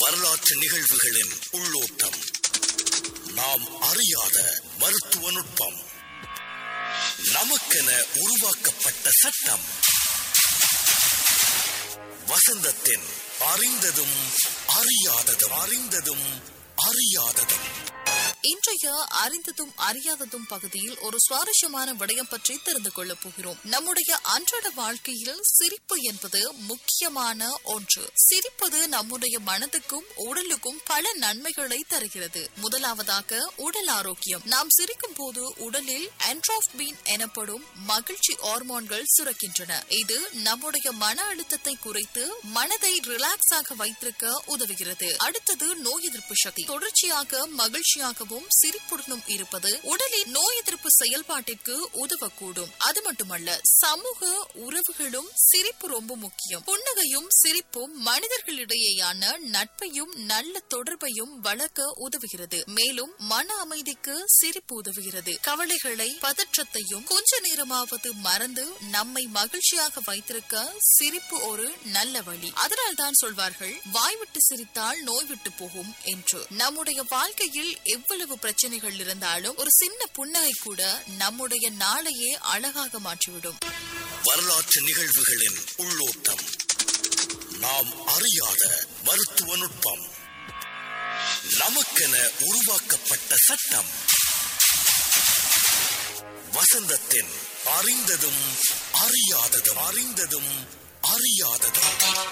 வரலாற்று நிகழ்வுகளின் உள்ளோட்டம் நாம் அறியாத மருத்துவ நுட்பம் நமக்கென உருவாக்கப்பட்ட சட்டம் வசந்தத்தின் அறிந்ததும் அறியாததும் அறிந்ததும் அறியாததும் இன்றைய அறிந்ததும் அறியாததும் பகுதியில் ஒரு சுவாரஸ்யமான விடயம் பற்றி தெரிந்து கொள்ளப் போகிறோம் நம்முடைய அன்றாட வாழ்க்கையில் சிரிப்பு என்பது முக்கியமான ஒன்று சிரிப்பது நம்முடைய மனதுக்கும் உடலுக்கும் பல நன்மைகளை தருகிறது முதலாவதாக உடல் ஆரோக்கியம் நாம் சிரிக்கும் போது உடலில் என்ட்ராஃபீன் எனப்படும் மகிழ்ச்சி ஹார்மோன்கள் சுரக்கின்றன இது நம்முடைய மன அழுத்தத்தை குறைத்து மனதை ரிலாக்ஸ் ஆக வைத்திருக்க உதவுகிறது அடுத்தது நோய் எதிர்ப்பு சக்தி தொடர்ச்சியாக மகிழ்ச்சியாகவும் சிரிப்புடனும் இருப்பது உடலின் நோய் எதிர்ப்பு செயல்பாட்டிற்கு உதவக்கூடும் அது மட்டுமல்ல சமூக உறவுகளும் சிரிப்பு ரொம்ப முக்கியம் புன்னகையும் சிரிப்பும் மனிதர்களிடையேயான நட்பையும் நல்ல தொடர்பையும் வளர்க்க உதவுகிறது மேலும் மன அமைதிக்கு சிரிப்பு உதவுகிறது கவலைகளை பதற்றத்தையும் கொஞ்ச நேரமாவது மறந்து நம்மை மகிழ்ச்சியாக வைத்திருக்க சிரிப்பு ஒரு நல்ல வழி அதனால்தான் சொல்வார்கள் வாய் விட்டு சிரித்தால் நோய் விட்டு போகும் என்று நம்முடைய வாழ்க்கையில் எவ்வளவு பிரச்சனைகள் இருந்தாலும் ஒரு சின்ன புன்னகை கூட நம்முடைய நாளையே அழகாக மாற்றிவிடும் வரலாற்று நிகழ்வுகளின் உள்ளோட்டம் நாம் அறியாத மருத்துவ நுட்பம் நமக்கென உருவாக்கப்பட்ட சட்டம் வசந்தத்தின் அறிந்ததும் அறியாததும் அறிந்ததும் அறியாததும்